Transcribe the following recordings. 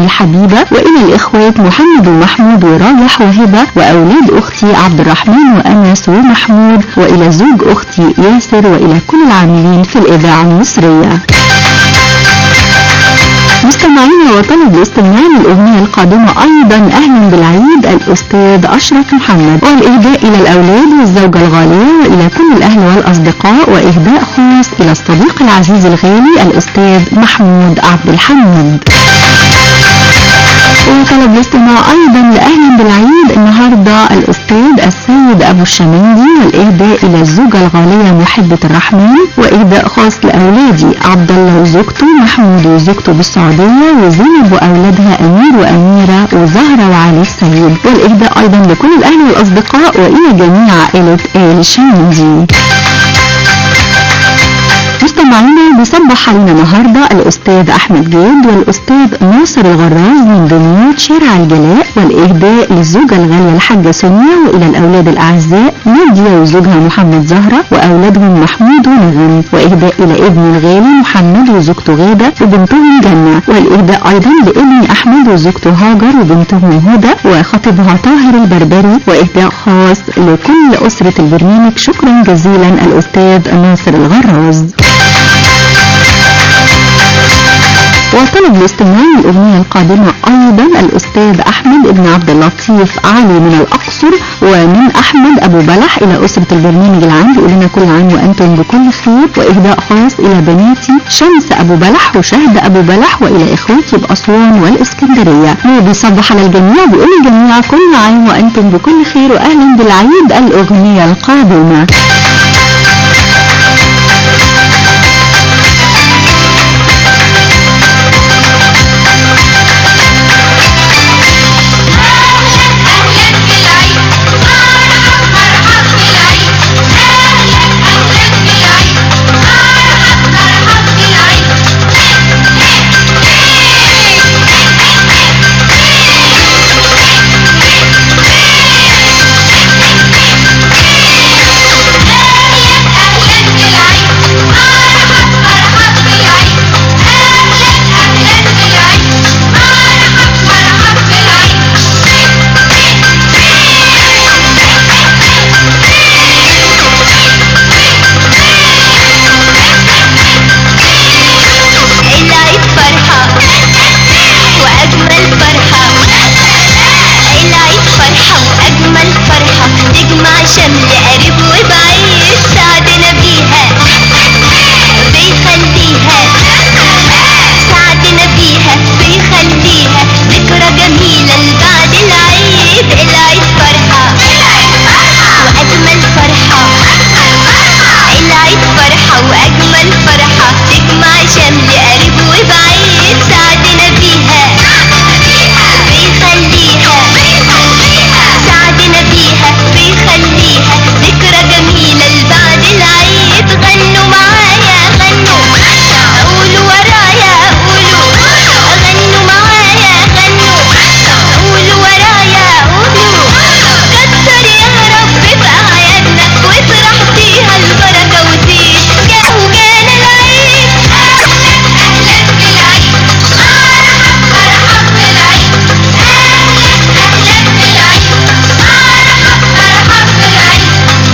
الحبيبة وإلى الإخوات محمد ومحمود ورايح وهبة وأولاد أختي عبد الرحمن وأنس ومحمود وإلى زوج أختي ياسر وإلى كل العاملين في الإذاعة المصرية مستمعينا وطلب الاستماع للأغنية القادمة أيضا أهلا بالعيد الأستاذ أشرف محمد والإهداء إلى الأولاد والزوجة الغالية وإلى كل الأهل والأصدقاء وإهداء خاص إلى الصديق العزيز الغالي الأستاذ محمود عبد الحميد وطلب الاستماع ايضا لاهلا بالعيد النهارده الاستاذ السيد ابو الشمالي والاهداء الى الزوجه الغاليه محبه الرحمن واهداء خاص لاولادي عبد الله وزوجته محمود وزوجته بالسعوديه وزينب واولادها امير واميره وزهره وعلي السيد والاهداء ايضا لكل الاهل والاصدقاء والى جميع عائله ال شمندي مستمعينا بيصبح علينا النهارده الاستاذ احمد جاد والاستاذ ناصر الغراز من دمياط شارع الجلاء والاهداء للزوجه الغاليه الحاجه سونيا والى الاولاد الاعزاء ناديه وزوجها محمد زهره واولادهم محمود ونغم واهداء الى ابني الغالي محمد وزوجته غاده وبنتهم جنه والاهداء ايضا لابني احمد وزوجته هاجر وبنتهم هدى وخطيبها طاهر البربري واهداء خاص لكل اسره البرنامج شكرا جزيلا الاستاذ ناصر الغراز وطلب الاستماع للأغنية القادمة أيضا الأستاذ أحمد بن عبد اللطيف علي من الأقصر ومن أحمد أبو بلح إلى أسرة البرنامج العام بيقول لنا كل عام وأنتم بكل خير وإهداء خاص إلى بناتي شمس أبو بلح وشهد أبو بلح وإلى إخواتي بأسوان والإسكندرية وبيصبح على الجميع بيقول الجميع كل عام وأنتم بكل خير وأهلا بالعيد الأغنية القادمة العيد فرحة وأجمل فرحة العيد فرحة وأجمل فرحة تجمع شمل قريب وبعيد سعدنا بيها بيخليها سعدنا بيها بيخليها ذكرى جميلة لبعد العيد العيد فرحة وأجمل فرحة العيد فرحة وأجمل فرحة تجمع شمل قريب وبعيد سعدنا بيها بيخليها سعدنا بيها بيخليها ذكرى جميلة لبعد العيد غنوا معايا غنوا قولوا ورايا قولوا غنوا معايا غنوا قولوا ورايا قولوا كتر يا رب في أعيادنا وافرح فيها البركة وزيد جاء وجانا العيد أهلا أهلا بالعيد مرحب مرحب بالعيد أهلا أهلا بالعيد مرحب مرحب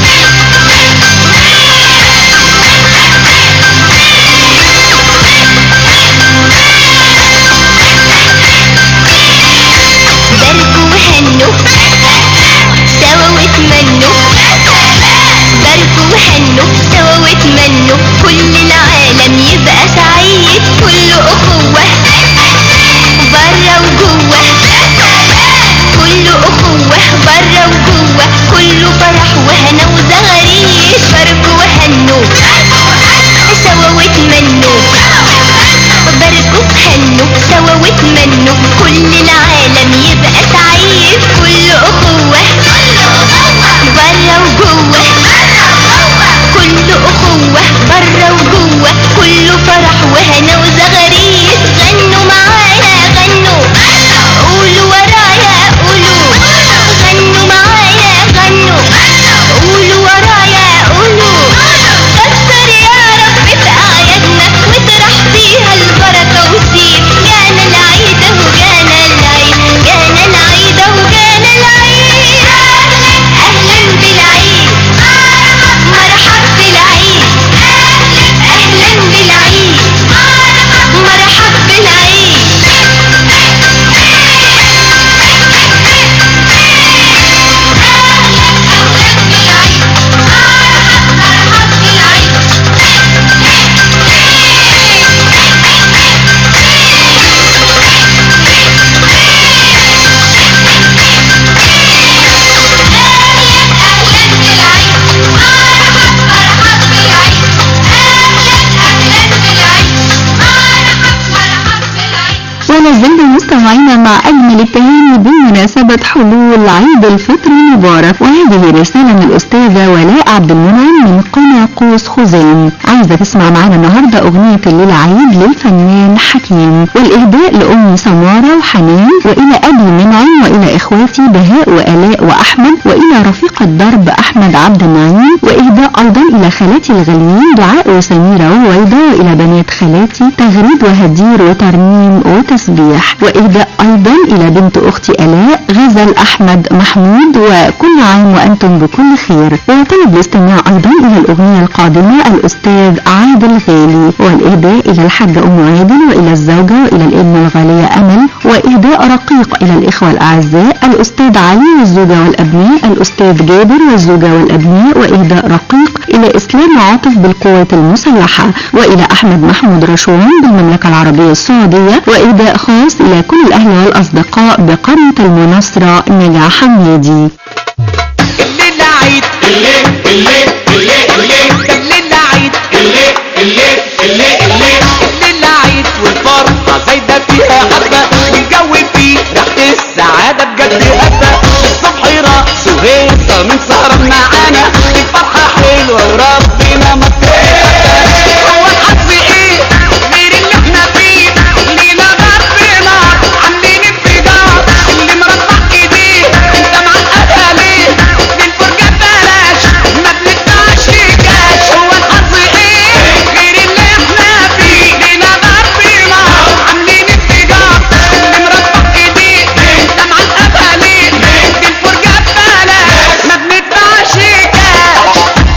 بالعيد باركوا وهنوا سوا واتمنوا باركوا وهنوا سوا واتمنوا كل العالم يبقى سعيد كله أخوة برا وجوه كله أخوة برا وجوه كله فرح وهنا وزغاريد باركوا وهنوا سوا واتمنوا باركوا وهنوا سوا واتمنوا كل العالم يبقى سعيد كله أخوة برا وجوه كله أخوة برا وجوه كله فرح وهنا وزغاريد غنوا معايا غنوا قولوا ورايا قولوا غنوا معايا غنوا قولوا ورايا قولوا كتر يا رب في أعيادنا واطرح فيها البركة وسيب جانا العيد اهو جانا مستمعينا مع أجمل التهاني بمناسبة حلول عيد الفطر المبارك وهذه رسالة من الأستاذة ولاء عبد المنعم من قنا قوس خزان عايزة تسمع معانا النهاردة أغنية الليل عيد للفنان حكيم والإهداء لأم سمارة وحنان وإلى أبي منعم وإلى إخواتي بهاء وآلاء وأحمد وإلى رفيق الدرب أحمد عبد النعيم وإهداء أيضا إلى خالاتي الغاليين دعاء وسميرة وويدة وإلى بنات خالاتي تغريد وهدير وترنيم وتسبيح وإهداء أيضا إلى بنت أختي آلاء غزل أحمد محمود وكل عام وأنتم بكل خير وطلب الاستماع أيضا إلى الأغنية القادمة الأستاذ عادل غالي والإهداء إلى الحاجة أم عادل وإلى الزوجة وإلى الابنة الغالية أمل وإهداء رقيق إلى الإخوة الأعزاء الأستاذ علي والزوجة والأبناء الأستاذ جابر والزوجة والأبناء وإهداء رقيق إلى إسلام عاطف بالقوات المسلحة وإلى أحمد محمود رشوان بالمملكة العربية السعودية وإهداء خاص إلى كل الأهل والأصدقاء بقرية المناصرة نجا حميدي الليل عيد الليل الليل الليل الليل الليل عيد الليل الليل الليل الليل الليل عيد والفرحة زايدة فيها حبة والجو فيه ريحة السعادة بجد هبة الصبح رقص وهيصة من سهرة معانا الفرحة حلوة وربنا ما هو الحظ ايه غير اللي احنا فيه لينا ربنا عاملين انفجار اللي مربع ايديه انت معقدها ليه للفرجة بلاش ما بندفعش كاش هو الحظ ايه غير اللي احنا فيه لينا ربنا عاملين انفجار اللي مربع ايديه انت معقدها ليه للفرجة بلاش ما بندفعش كاش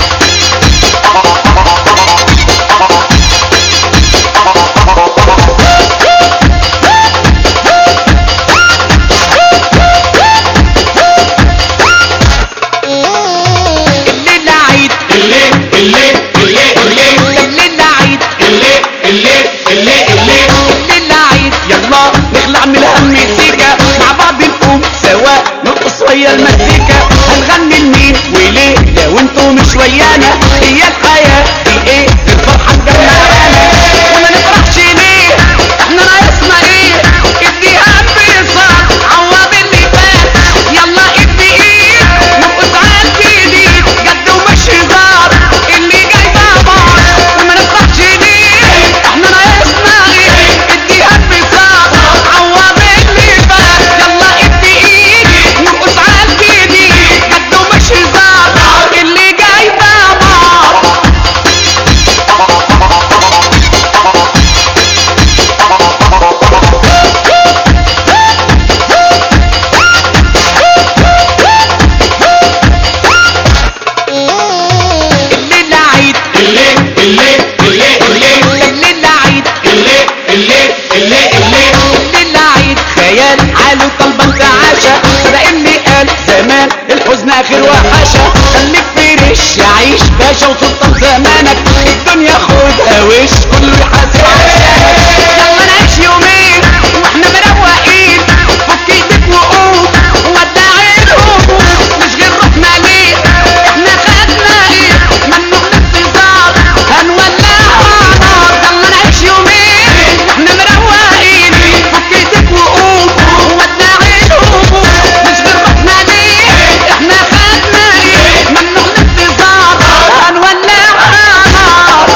الليل عيد الليل الليل الليل الليل الليل عيد الليل الليل الليل الليل الليل عيد يلا نخلع من الهم سيكا مع بعض نقوم سوا نرقص ويا المزيكا هنغني لمين وليه لو انتوا مش ويانا هي الحياة في ايه الفرحة تجمعنا وما نفرحش ليه احنا ناقصنا ايه اديها انبساط عوض اللي فات يلا ادي ايد نرقص على الجديد جد ومش هزار اللي جاي بابار وما نفرحش ليه احنا ناقصنا ايه اديها انبساط عوض اللي فات يلا ادي ايد نرقص على الجديد جد ومش هزار اللي جاي بابار الليل عيد الليل الليل الليل الليل الليل عيد الليل الليل الليل الليل الليل عيد خيال حاله طلبا تعاشى صدق اللي قال زمان الحزن اخر وحشة خليك فريش يعيش باشا وسلطان زمانك الدنيا خدها وش كله يحاسب عشانك يلا نعيش يومين واحنا مروقين فك ايدك وقوم ودع الهموم مش غير روحنا ليه احنا خدنا ايه ممنوع الانتظار هنولعها نار يلا نعيش يومين واحنا مروقين فك ايدك وقوم ودع الهموم مش غير روحنا ليه احنا خدنا ايه ممنوع الانتظار هنولعها نار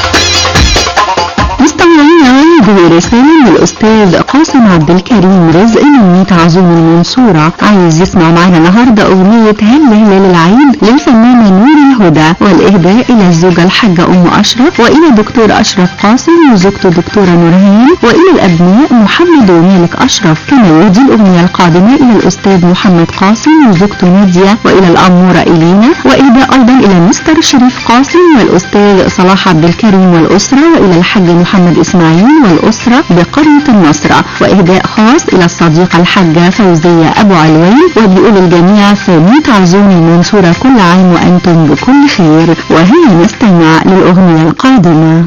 مستمعينا هذه رسالة من الأستاذ قاسم عبد الكريم رزق من ميت عزوم المنصورة عايز يسمع معنا النهاردة أغنية هل هلال العيد للفنانة نور الهدى والإهداء إلى الزوجة الحاجة أم أشرف وإلى دكتور أشرف قاسم وزوجته دكتورة نورهان وإلى الأبناء محمد ومالك أشرف كما يهدي الأغنية القادمة إلى الأستاذ محمد قاسم وزوجته نادية وإلى الأمورة إلينا وإهداء أيضا إلى مستر شريف قاسم والأستاذ صلاح عبد الكريم والأسرة وإلى الحاج محمد إسماعيل والأسرة بقرية النصرة وإهداء خاص إلى الصديقة الحاجة فوزية أبو علوين وبيقول الجميع في ميت عزوم المنصورة كل عام وأنتم بكل خير وهنا نستمع للأغنية القادمة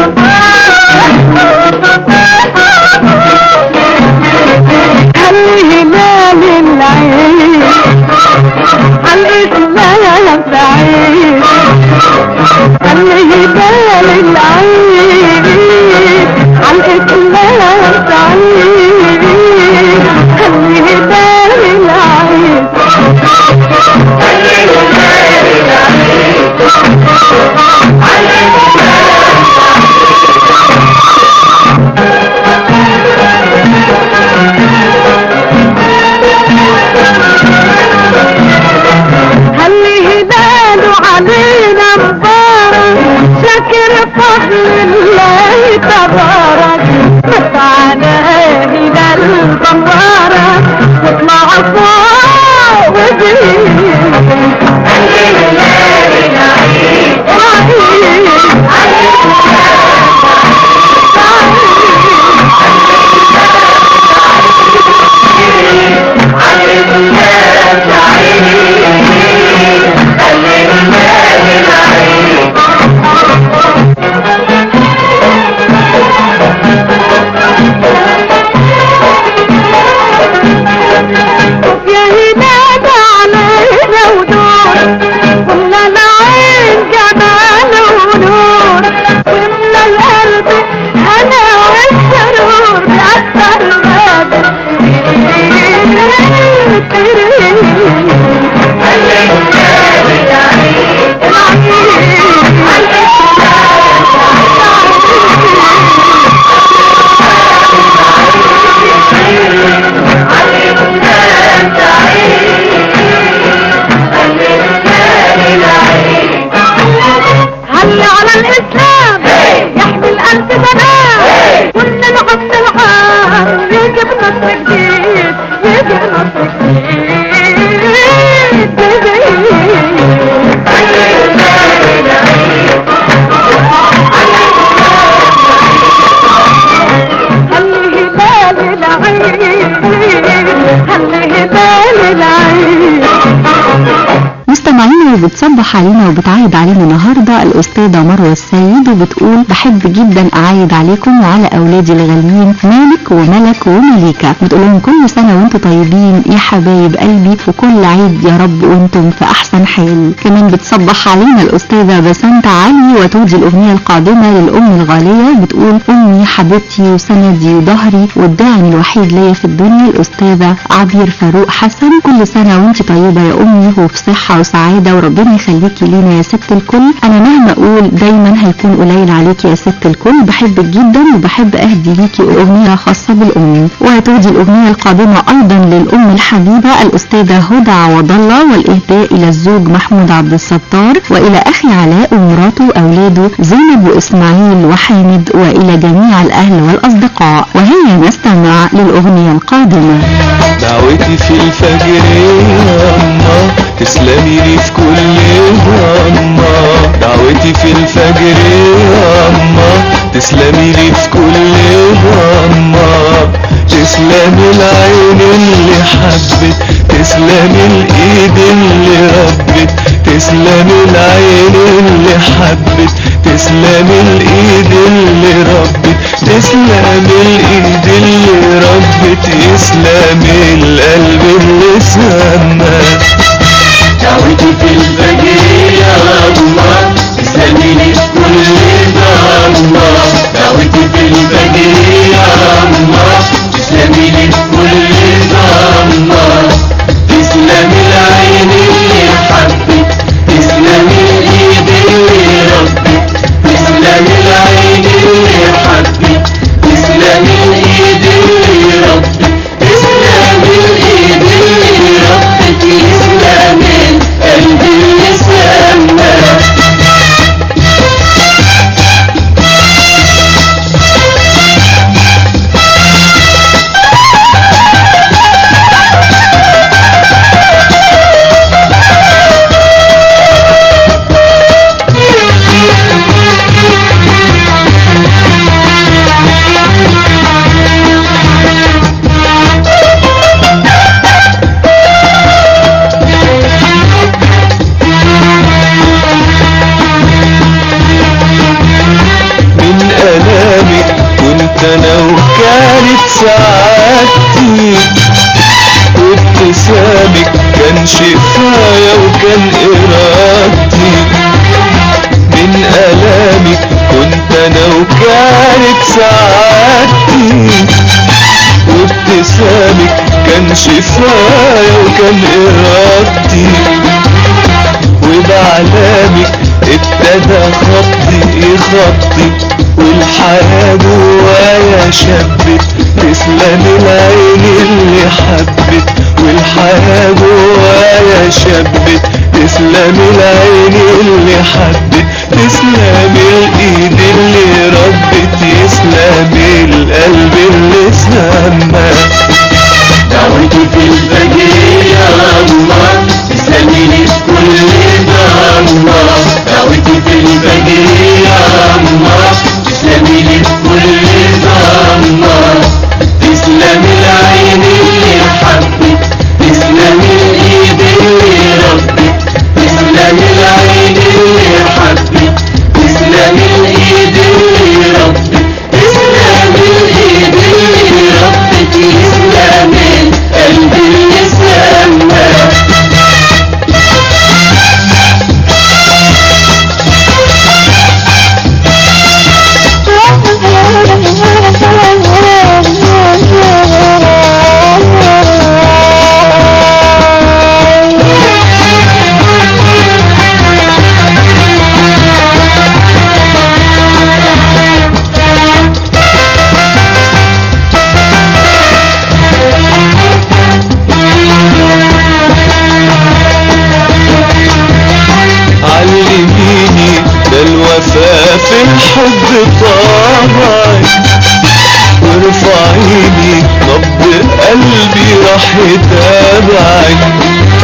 هل الجميلة وبتصبح علينا وبتعايد علينا النهاردة الأستاذة مروة السيد وبتقول بحب جدا أعايد عليكم وعلى أولادي الغاليين مالك وملك ومليكة بتقول لهم كل سنة وانتم طيبين يا حبايب قلبي وكل عيد يا رب وانتم في أحسن حال كمان بتصبح علينا الأستاذة بسنت علي وتودي الأغنية القادمة للأم الغالية بتقول أمي حبيبتي وسندي وظهري والداعم الوحيد ليا في الدنيا الأستاذة عبير فاروق حسن كل سنة وانت طيبة يا أمي وفي صحة وسعادة وربنا يخليكي لينا يا ست الكل أنا مهما أقول دايما هيكون قليل عليكي يا ست الكل بحبك جدا وبحب أهدي ليكي أغنية خاصة بالأم وتودي الأغنية القادمة أيضا للأم الحبيبة الأستاذة هدى عوض الله والإهداء إلى الزوج محمود عبد الستار وإلى أخي علاء ومراته وأولاده زينب وإسماعيل وحامد وإلى جميع الأهل والأصدقاء وهيا نستمع للأغنية القادمة دعوتي في الفجر يا أما تسلمي لي في كل همة دعوتي في الفجر يا أما تسلمي لي في كل همة تسلمي العين اللي حبت تسلمي الإيد اللي ربت تسلمي العين اللي حبت تسلمي الإيد اللي ربت تسلمي الإيد اللي ربت يسلمي القلب اللي سمى دعوتي في الفجر يا الله تسلمي لي في كل ضمة دعوتي في الفجر يا الله تسلمي لي في كل ضمة تسلمي العين اللي حبت تسلمي الايد اللي ربت تسلمي العين اللي حبت تسلمي الايد اللي ربت تسلمي الايد اللي ربت تسلمي القلب اللي سمى من ألامك كنت أنا وكانت سعادتي وابتسامك كان شفايا وكان إرادتي من ألامك كنت أنا وكانت سعادتي وابتسامك كان شفايا وكان إرادتي وبعلامك ابتدى خطي خطي والحياة جوايا شبت تسلم العين اللي حبت والحياة جوايا شبت تسلم العين اللي حبت تسلم الايد اللي ربت يسلم القلب اللي سمى دعوتي في الفجر يا الله تسلمي لي في كل ضمة دعوتي في الفجر يا الله تسلمي لي في كل ضمة تسلمي العين اللي حبت تسلمي الايد اللي ربت تسلمي العين اللي حبت تسلمي الايد اللي ربت تسلمي الايد اللي ربت تسلمي القلب اللي سمى علميني ده الوفاء في الحب طاعي وارفعيني نبض قلبي راح يتابعك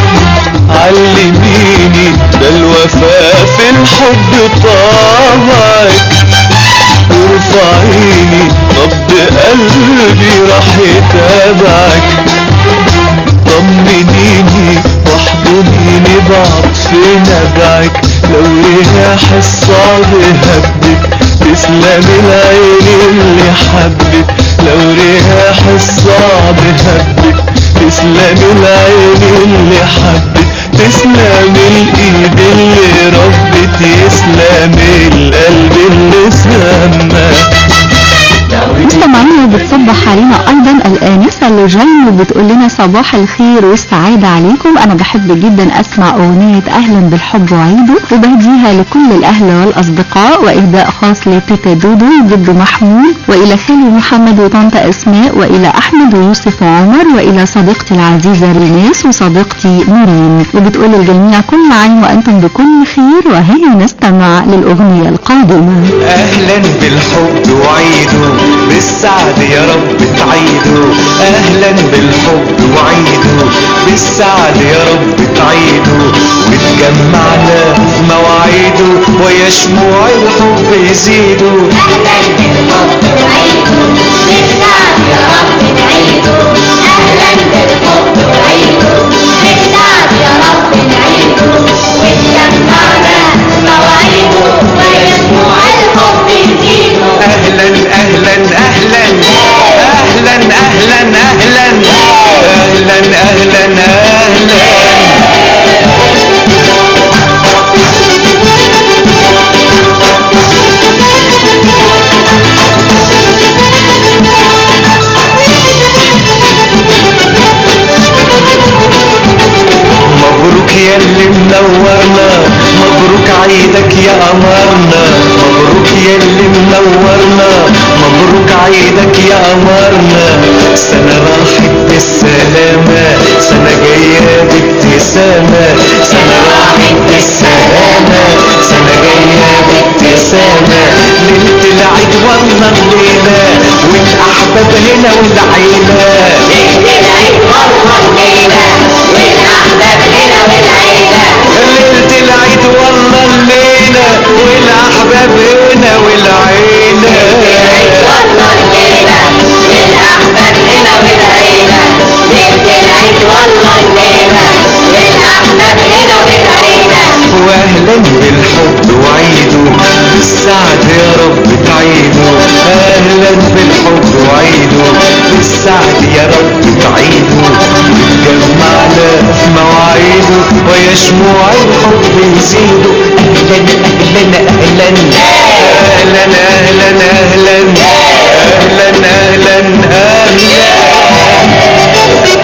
علميني ده الوفاء في الحب طاعك وارفعيني نبض قلبي راح يتابعك طمنيني واحضنيني بعطف في نبعك لو رياح الصعب هبك تسلم العين اللي حبك لو رياح الصعب هبك تسلم العين اللي حبك تسلم الايد اللي ربت يسلم القلب اللي سمك مستمعينا بتصبح علينا ايضا الانسه لجين وبتقول لنا صباح الخير والسعاده عليكم انا بحب جدا اسمع اغنيه اهلا بالحب وعيده وبهديها لكل الاهل والاصدقاء واهداء خاص لتيتا دودو وجد محمود والى خالي محمد وطنطا اسماء والى احمد ويوسف وعمر والى صديقتي العزيزه ريناس وصديقتي نورين وبتقول للجميع كل عام وانتم بكل خير وهيا نستمع للاغنيه القادمه اهلا بالحب وعيده بالسعد يا رب تعيده اهلا بالحب وعيده بالسعد يا رب تعيده وتجمعنا في مواعيده ويا شموع الحب يزيدوا اهلا اهلا اهلا اهلا اهلا اهلا اهلا اهلا اهلا مبروك يا اللي منورنا مبروك عيدك يا قمرنا مبروك يا اللي منورنا مبروك عيدك يا قمرنا سنة راحت بالسلامة سنة جاية بابتسامة سنة راحت بالسلامة سنة جاية بابتسامة ليلة العيد والله الليلة والأحباب هنا والعيلة ليلة العيد والله الليلة والأحباب هنا والعيلة واهلا بالحب وعيده بالسعد يا رب تعيده اهلا بالحب وعيده بالسعد يا رب تعيده جمعنا في مواعيده ويا شموع الحب يزيدوا اهلا اهلا اهلا اهلا اهلا اهلا اهلا اهلا اهلا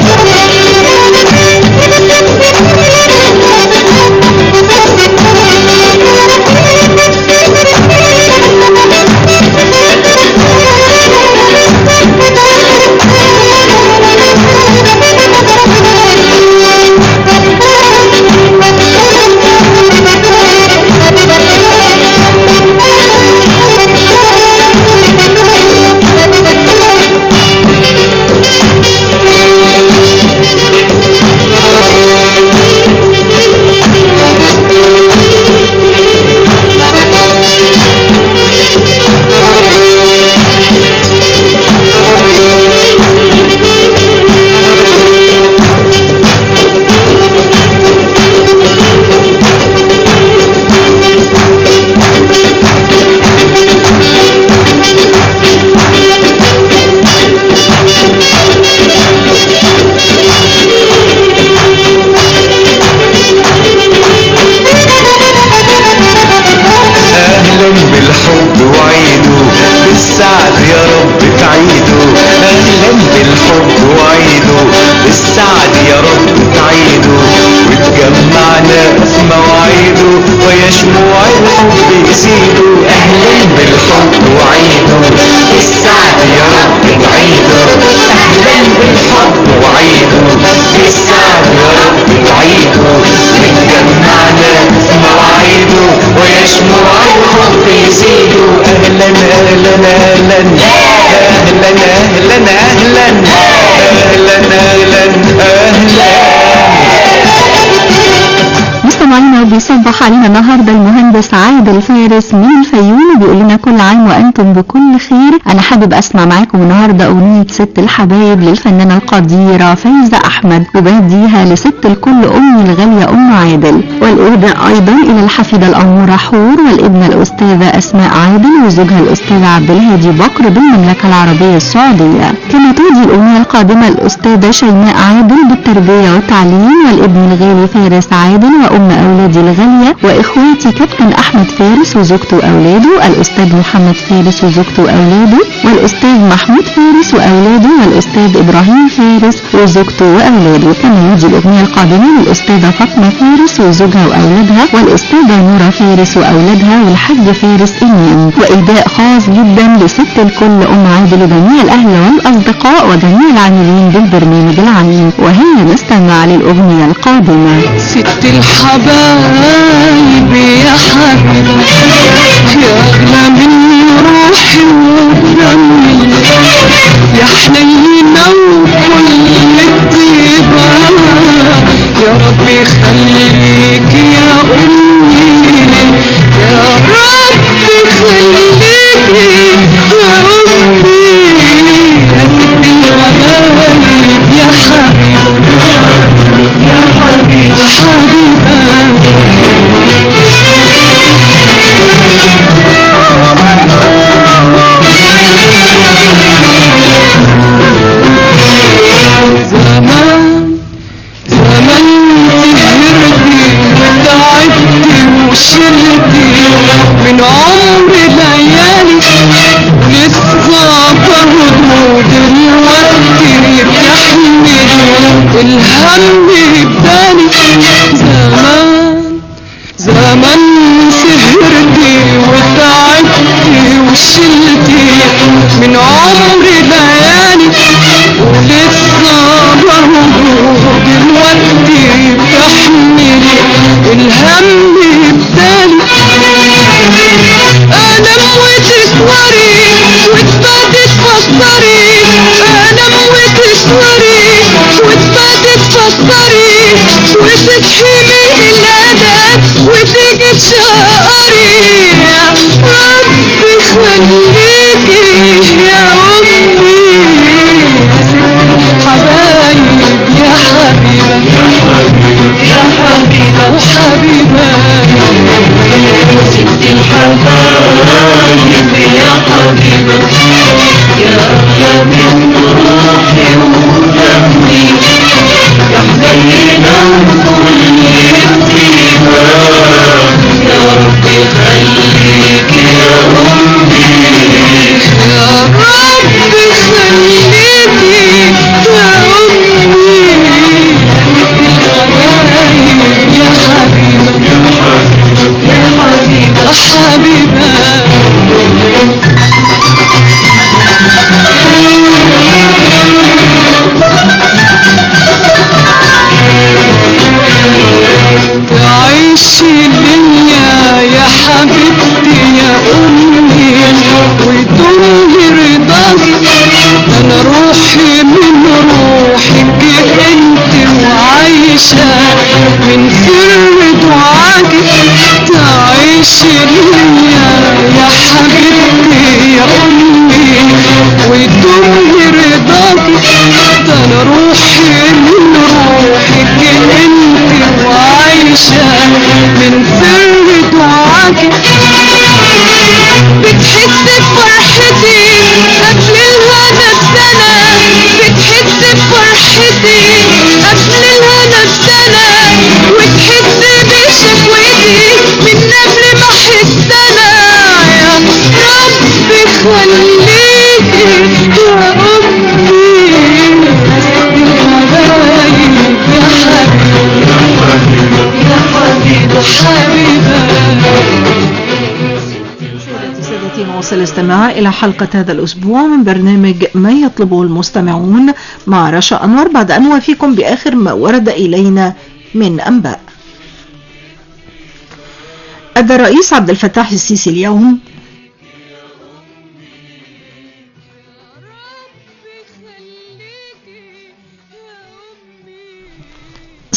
اهلا بالحب وعيده بالسعد يا رب تعيده اهلا بالحب وعيده بالسعد يا رب تعيده وتجمعنا في مواعيده ويا شموع الحب يزيدوا اهلا بالحب وعيده بالسعد يا رب تعيده اهلا بالحب وعيده بالسعد يا رب تعيده وتجمعنا في مواعيده ويا شموع الحب يزيدوا اهلا اهلا اهلا اهلا اهلا اهلا اهلا اهلا اهلا مستمعينا وبيصبح علينا النهارده المهندس عادل فارس من الفيوم وبيقول لنا كل عام وانتم بكل خير انا حابب اسمع معاكم النهارده اغنيه ست الحبايب للفنانه القديره فايزه احمد وبهديها لست الكل امي الغاليه ام عادل والاهداء ايضا الى الحفيده الاموره حور والابنه الاستاذه اسماء عادل وزوجها الاستاذ عبد الهادي بكر بالمملكه العربيه السعوديه كما تهدي الاغنيه القادمه الاستاذه شيماء عادل بالتربيه والتعليم والابن الغالي فارس عادل وام اولادي الغاليه واخواتي كابتن احمد فارس وزوجته واولاده الاستاذ محمد فارس وزوجته واولاده والاستاذ محمود فارس واولاده والاستاذ ابراهيم فارس وزوجته واولاده كما يجي الاغنيه القادمه للاستاذه فاطمه فارس وزوجها واولادها والاستاذه نوره فارس واولادها والحاج فارس امين واهداء خاص جدا لست الكل ام عادل وجميع الاهل والاصدقاء وجميع العاملين بالبرنامج العام وهيا نستمع للاغنيه القادمه ست الحبايب يا حبيبي يا أغلى من روحي ودمي يا حنينة وكل الطيبة يا رب يخليك يا أمي يا رب يخليك يا أمي يا ست الحبايب يا حبيبي يا حبيبي حبيبي زمان زمان سهرتي وتعبتي وشلتي من عمر ليالي لسه برضه دلوقتي بتحمل الهم بدالي زمان زمان سهرتي وتعبتي وشلتي من عمر ليالي ولسه برضه دلوقتي بتحمل الهم بدالي انام وتسوري وتبعدي تفكري انام وتسوري وتبعدي تفكري وتصحي من الادب وتيجي تشقري يا ربي خليكي يا امي حبايب يا حبيبة يا حبيبة وحبيبة ست الحبايب يا حبيبة يا أغلى من روحي ودمي يا حنينة وكل الطيبة يا رب يخليك يا أمي يا رب خليكي يا أمي يا حبيبة يا حبيبة حبيبة تعيشي ليا يا حبيبتي يا أمي وتقولي رضاكي أنا روحي من روحك أنت وعايشة من سر دعاكي تعيشي ليا يا حبيبتي يا أمي وتقولي رضاكي أنا روحي من روحك أنت وعايشة من سر دعاكي بتحس بفرحتي قبل الهنا بسنة بتحس بفرحتي قبل الهنا بسنة وتحس بشكوتي من قبل ما احس انا يا ربي خليكي يا امي حبايب يا حبيبي يا حبيبي حبيبه سادتي نواصل الاستماع إلى حلقة هذا الأسبوع من برنامج ما يطلبه المستمعون مع رشا أنور بعد أن نوافيكم بآخر ما ورد إلينا من أنباء أدى الرئيس عبد الفتاح السيسي اليوم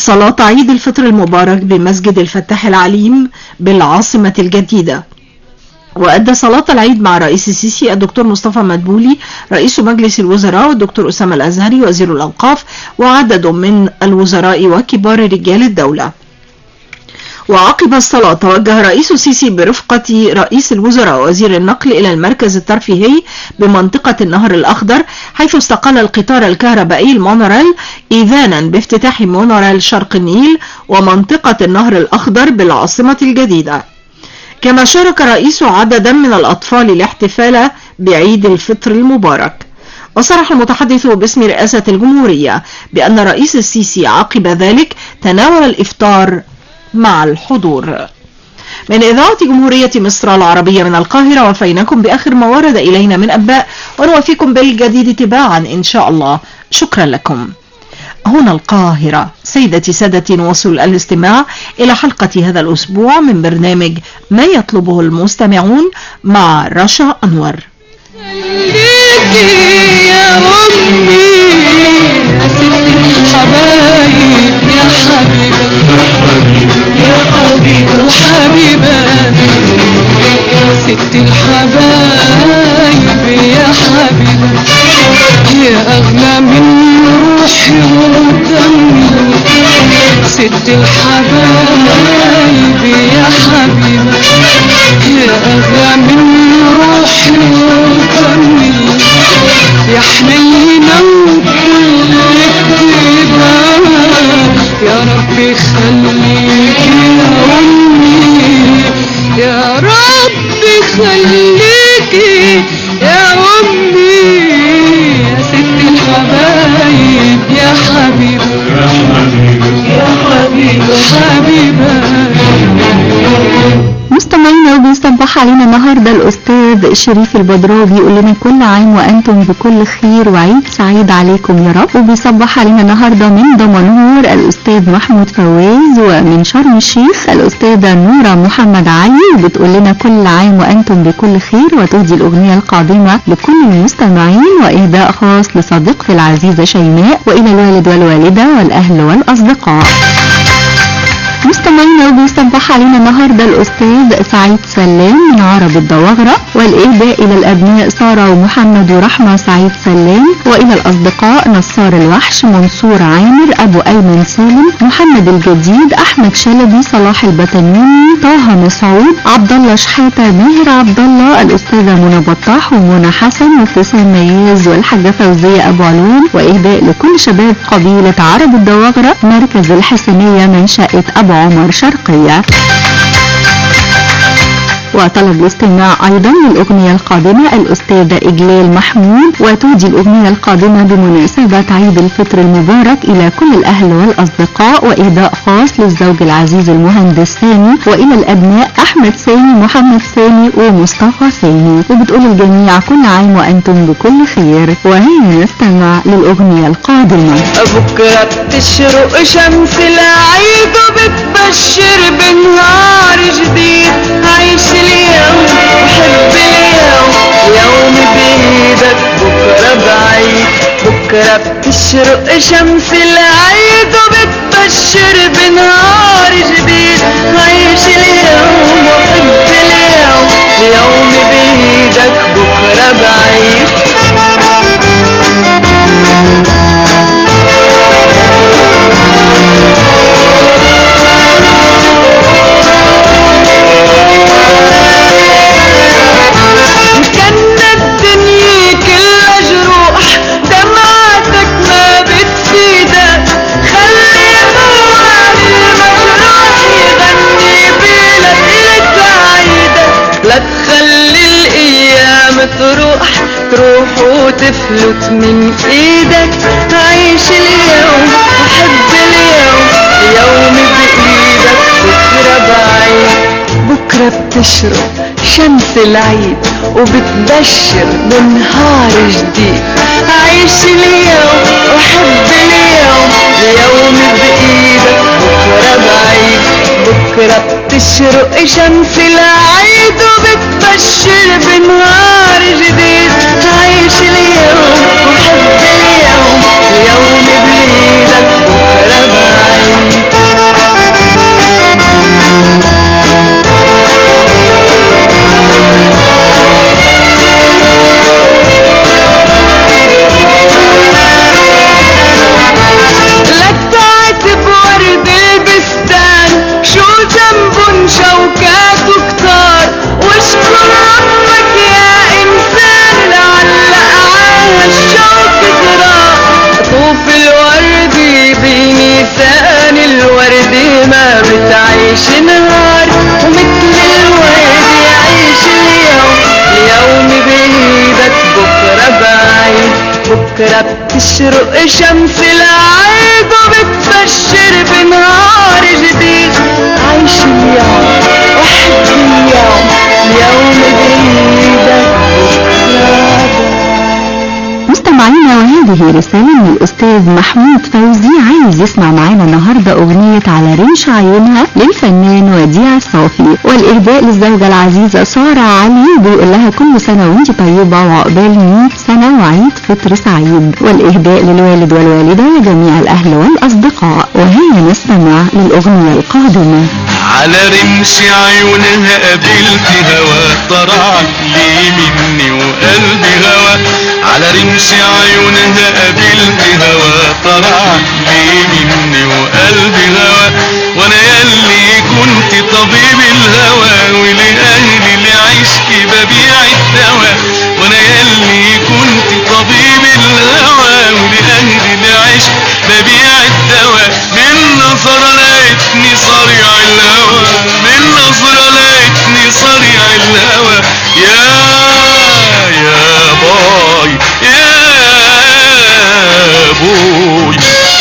صلاة عيد الفطر المبارك بمسجد الفتاح العليم بالعاصمة الجديدة وأدى صلاة العيد مع رئيس السيسي الدكتور مصطفى مدبولي رئيس مجلس الوزراء والدكتور أسامة الأزهري وزير الأوقاف وعدد من الوزراء وكبار رجال الدولة وعقب الصلاة توجه رئيس السيسي برفقة رئيس الوزراء وزير النقل إلى المركز الترفيهي بمنطقة النهر الأخضر حيث استقل القطار الكهربائي المونوريل إذانا بافتتاح مونوريل شرق النيل ومنطقة النهر الأخضر بالعاصمة الجديدة كما شارك رئيس عددا من الأطفال الاحتفال بعيد الفطر المبارك وصرح المتحدث باسم رئاسة الجمهورية بأن رئيس السيسي عقب ذلك تناول الإفطار مع الحضور من إذاعة جمهورية مصر العربية من القاهرة وفيناكم بآخر ما ورد إلينا من أنباء ونوفيكم بالجديد تباعا إن شاء الله شكرا لكم هنا القاهرة سيدتي سادتي نواصل الاستماع إلى حلقة هذا الأسبوع من برنامج ما يطلبه المستمعون مع رشا أنور خليكي يا أمي يا ست الحبايب يا حبيبة يا حبيبة وحبيبة يا ست الحبايب يا حبيبة يا أغلى من روحي ودمي ست الحبايب يا حبيبة يا أغلى من روحي ودمي يا حنينة وكل كتيبة يا ربي خليك يا أمي يا ربي خليكي يا أمي يا ست الحبايب يا حبيبة يا حبيبة حبيبة مستمعينا وبيصبح علينا النهارده الاستاذ شريف البدراوي بيقول لنا كل عام وانتم بكل خير وعيد سعيد عليكم يا رب وبيصبح علينا النهارده من دمنهور الاستاذ محمود فواز ومن شرم الشيخ الاستاذه نوره محمد علي وبتقول لنا كل عام وانتم بكل خير وتهدي الاغنيه القادمه لكل المستمعين واهداء خاص لصديقتي العزيزه شيماء والى الوالد والوالده والاهل والاصدقاء مستمعينا وبيصبح علينا النهارده الاستاذ سعيد سلام من عرب الدواغره والاهداء الى الابناء ساره ومحمد ورحمه سعيد سلام والى الاصدقاء نصار الوحش منصور عامر ابو ايمن سالم محمد الجديد احمد شلبي صلاح البتنوني طه مسعود عبد الله شحاته ماهر عبد الله الاستاذه منى بطاح ومنى حسن وابتسام مياز والحاجه فوزيه ابو علوم واهداء لكل شباب قبيله عرب الدواغره مركز الحسنيه من شقه ابو عمر شرقيه وطلب الاستماع أيضا للأغنية القادمة الأستاذة إجلال محمود وتهدي الأغنية القادمة بمناسبة عيد الفطر المبارك إلى كل الأهل والأصدقاء وإهداء خاص للزوج العزيز المهندس سامي وإلى الأبناء أحمد سامي محمد سامي ومصطفى سامي وبتقول الجميع كل عام وأنتم بكل خير وهيا نستمع للأغنية القادمة بكرة بتشرق شمس العيد وبتبشر بنهار جديد عيش اليوم وحب اليوم يوم بإيدك بكرة بعيد بكرة بتشرق شمس العيد وبتبشر بنهار جديد عيش اليوم وحب اليوم يوم بإيدك بكرة بعيد كان الدنيا كلها جروح دمعتك ما بتفيدك خلي موال المجروح يغني بليلة عيدك لا تخلي الايام تروح تروح وتفلت من ايدك عيش اليوم وحب اليوم يوم بايدك بكره بعيد بكرة بتشرق شمس العيد وبتبشر بنهار جديد عيش اليوم وحب اليوم يوم بإيدك بكرة بعيد بكرة بتشرق شمس العيد وبتبشر بنهار جديد عيش اليوم وحب اليوم يوم بإيدك بكرة بعيد بكرة بتشرق شمس العيد وبتبشر بنهار جديد عيش اليوم وحب اليوم اليوم بعيدك مستمعينا وهذه رسالة من الأستاذ محمود فوزي عايز يسمع معانا النهاردة أغنية على رمش عيونها للفنان وديع الصافي والإهداء للزوجة العزيزة سارة علي بيقول لها كل سنة وانت طيبة وعقبال 100 سنة وعيد فطر سعيد والإهداء للوالد والوالدة وجميع الأهل والأصدقاء وهيا نستمع للأغنية القادمة على رمش عيونها قابلت هوا طرعت لي مني وقلبي هوا على رمش عيونها قابلت هوا طرعت لي مني وقلبي هوا وانا ياللي كنت طبيب الهوى ولأهلي لعشق ببيع الدواء وانا ياللي كنت طبيب الهوى ولأهلي لعشق ببيع الدواء من نظرة لقيتني صريع الهوى من نظرة لقيتني صريع الهوى يا يا باي يا بوي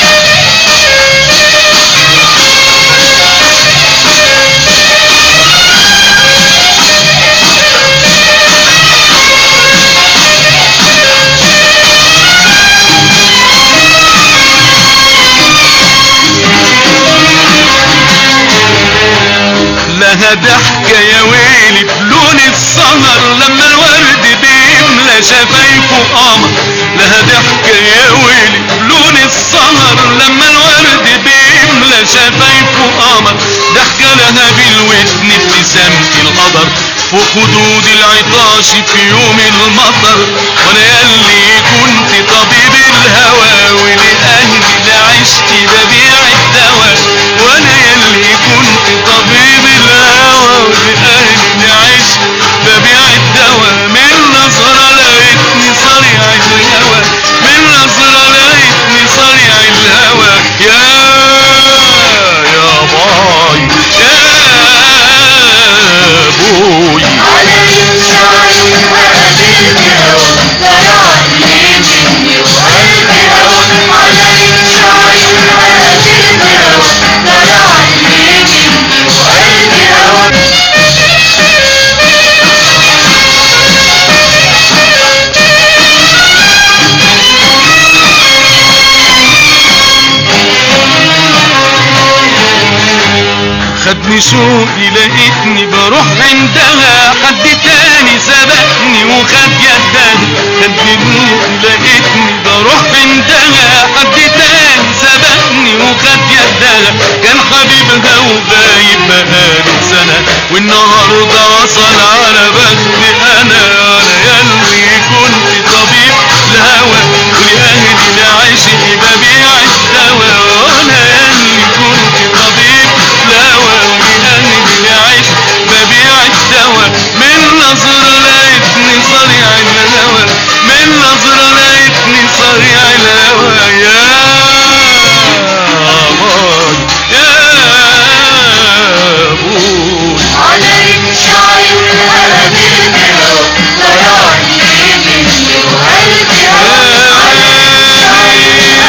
لها ضحكة يا ويلي في لون السهر لما الورد بيملى شفايفه قمر لها ضحكة يا ويلي في لون السهر لما الورد بيملى شفايفه قمر ضحكة لها بالودن ابتسامة القدر فوق خدود العطاش في يوم المطر وانا ياللي كنت طبيب الهوى ولأهلي لعشت ببيع الدواء وانا ياللي كنت طبيب الهوى ولأهلي لعشت ببيع الدواء من نظرة لقيتني صريع الهوى من نظرة لقيتني صريع الهوى يا يا باي يا بوي على رمش عيونها قابلني هوا طلع لي مني وقلبي هوا على رمش عيونها قابلني هوا طلع لي مني وقلبي هوا خدني شوقي لقيتني بروح عندها حد تاني سبقني وخد يدها خدني روحي لقيتني بروح عندها حد تاني سبقني وخد يدها كان حبيبها وغايب بقاله سنة والنهاردة وصل على بختي انا انا ياللي كنت طبيب الهوى ولأهلي لعشق ببيع الدواء وانا ياللي كنت طبيب الهوى ولأهلي لعشق ببيع الدواء من نظرة لقيتني صريع الهوى من نظرة لقيتني صريع الهوى يا باي يا بوي على رمش عيونها قابلني هوا طلع لي مني وقلبي هوا على رمش عيونها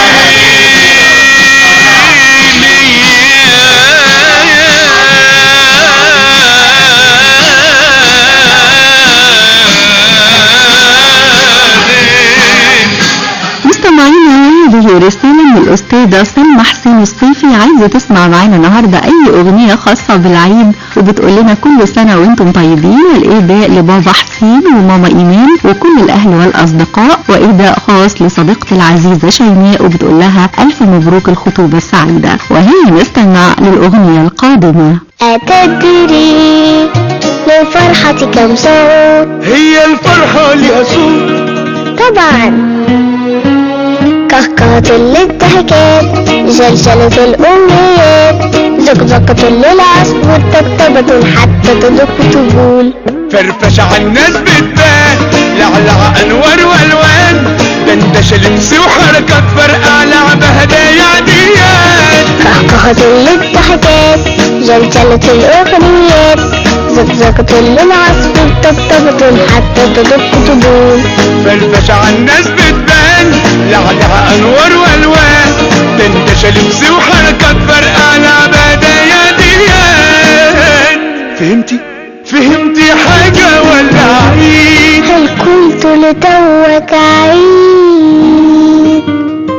مستمعينا هذه رسالة من الأستاذة سلمى حسين الصيفي عايزة تسمع معانا النهاردة أي أغنية خاصة بالعيد وبتقول لنا كل سنة وأنتم طيبين والإهداء لبابا حسين وماما إيمان وكل الأهل والأصدقاء وإهداء خاص لصديقتي العزيزة شيماء وبتقول لها ألف مبروك الخطوبة السعيدة وهي نستمع للأغنية القادمة أتدري لفرحتي كم صوت هي الفرحة لها صوت طبعا كهكهة الضحكات جلجلة الأمنيات زقزقة للعصفور طبطبة حتى تدق طبول فرفش على الناس بتبان لعلع انوار والوان دندش لبس وحركات فرقع لعبة هدايا عاديات كهكهة للضحكات جلجلة الأغنيات زقزقة للعصفور طبطبة حتى تدق طبول فرفش على الناس بتبان لعلها انوار والوان دندشه لبس وحركات فرقانه بدايا ديان فهمتي فهمتي حاجه ولا عيد هل قلت لتوك عيد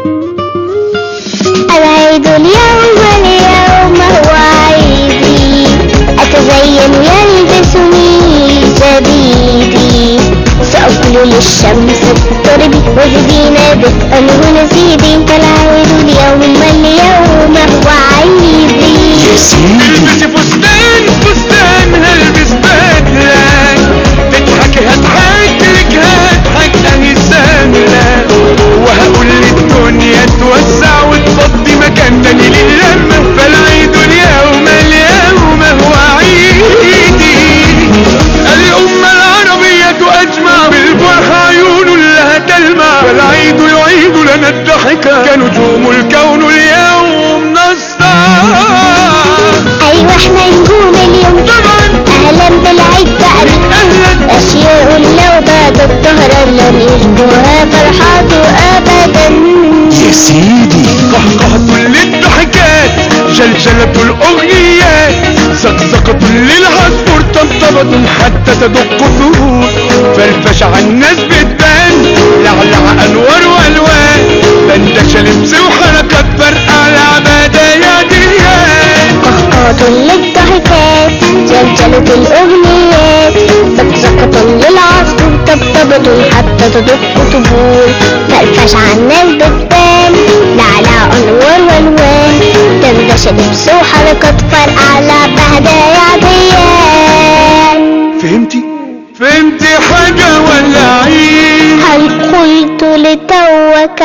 العيد اليوم اليوم هو عيدي أتزين يلبسني جديدي سأقول للشمس اضطربي وزدينا دفئا ونزيدي العيد اليوم اليوم هو عيدي البسي فستان فستان هلبس بدلة تضحكي هضحك لك هضحك اهي سهلة وهقول للدنيا توسع وتفضي مكان تاني للمة فالعيد اليوم اليوم هو عيدي الأمة العربية أجمع بالفرحة عيون لها تلمع فالعيد يعيد لنا الضحكة كنجوم الكون اليوم نسطع أيوة احنا نجوم اليوم أهلا بالعيد بقى أهلا أشياء لو بعد الظهر لم يشبهها فرحات أبدا يا سيدي قهقهة للضحكات جلجلة الأغنيات زقزقة للعصفور طبطبة حتى تدق الزهور فرفشة الناس بتبان لعلع أنوار وألوان دندشة لبس وحركات فرقع العبادة يا ديان قهقهة للضحكات زلزلة الأغنيات زقزقة للعصفور طبطبة حتى تدق طبول فرفش على الناس بتبان لعلى أنوار والوان دندشة لبس وحركات فرقع على بهدايا عديان فهمتي؟ فهمتي حاجة ولا عيد؟ هل قلت لتوك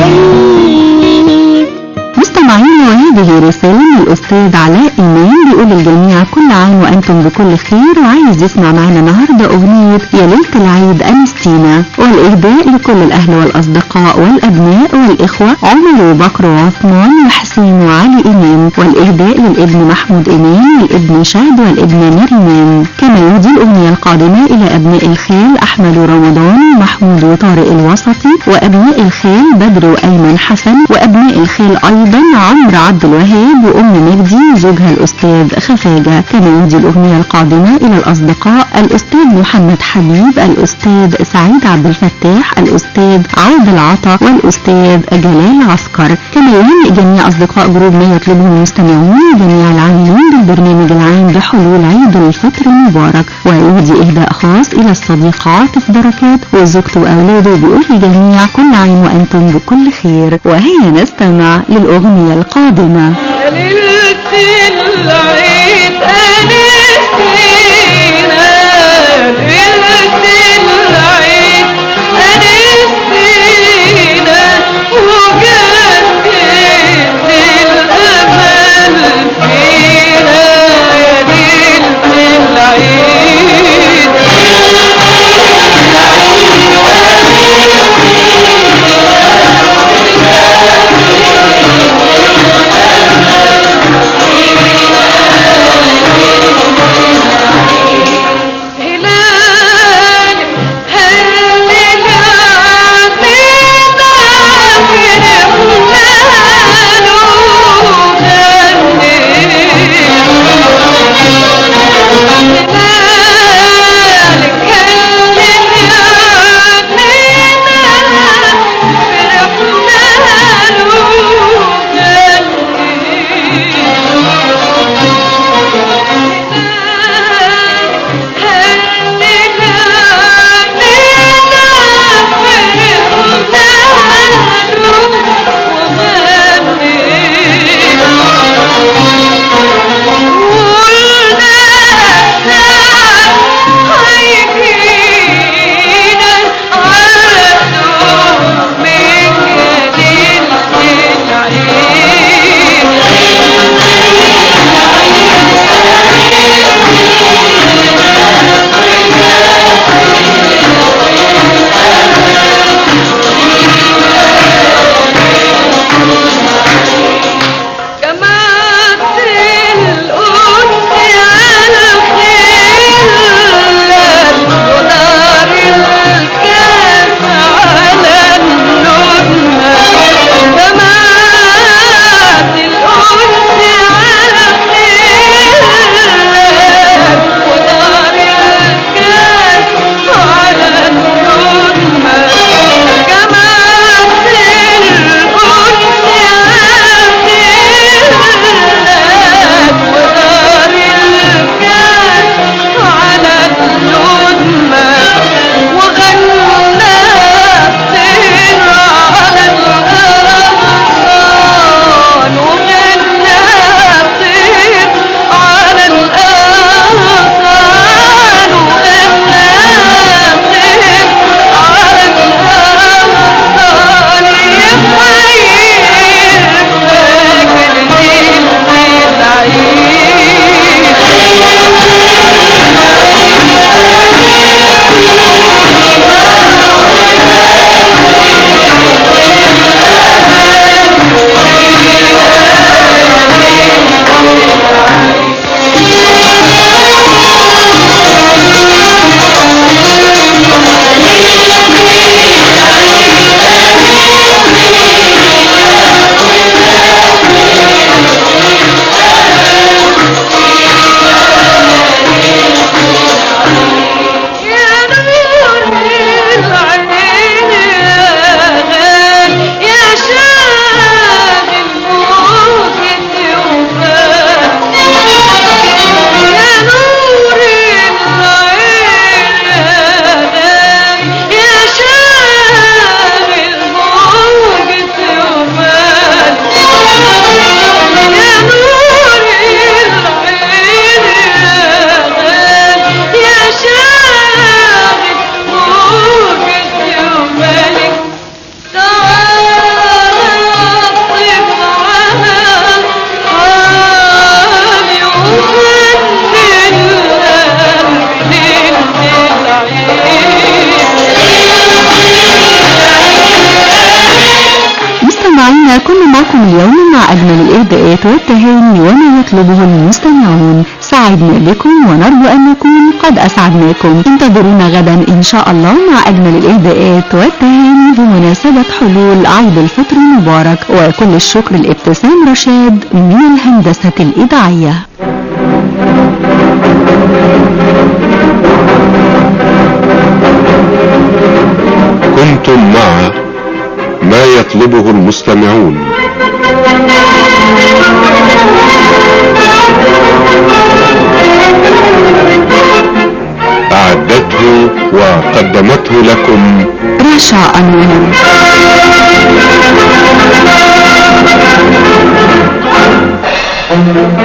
عيد مستمعين وهذه رسالة من الأستاذ علاء إمام بيقول للجميع كل عام وأنتم بكل خير وعايز يسمع معنا النهاردة أغنية يا ليلة العيد أنستينا والإهداء لكل الأهل والأصدقاء والأبناء والإخوة عمر وبكر وعثمان وحسين وعلي إمام والإهداء للابن محمود إمام والابن شهد والابن مريمان كما يهدي الأغنية القادمة إلى أبناء الخال أحمد ورمضان ومحمود وطارق الوسطي وأبناء الخال بدر وأيمن حسن وأبناء الخال أيضا عمرو عبد الوهاب وأم مجدي زوجها الأستاذ خفاجة كما يهدي الأغنية القادمة إلى الأصدقاء الأستاذ محمد حبيب الأستاذ سعيد عبد الفتاح الأستاذ عبد العطا والأستاذ جلال عسكر كما يهنئ جميع أصدقاء جروب ما يطلبه المستمعون وجميع العاملين بالبرنامج العام بحلول عيد الفطر المبارك ويهدي إهداء خاص إلى الصديق عاطف بركات وزوجته وأولاده بيقول للجميع كل عام وأنتم بكل خير وهيا نستمع للأغنية القادمة ليلة العيد أنستينا ليلة العيد أنستينا وجدد الأمل فينا يا ليلة العيد يا والتهاني وما يطلبه المستمعون سعدنا بكم ونرجو أن نكون قد أسعدناكم انتظرونا غدا إن شاء الله مع أجمل الإهداءات والتهاني بمناسبة حلول عيد الفطر المبارك وكل الشكر لابتسام رشاد من الهندسة الإذاعية كنتم مع ما يطلبه المستمعون أعدته وقدمته لكم رشا أنور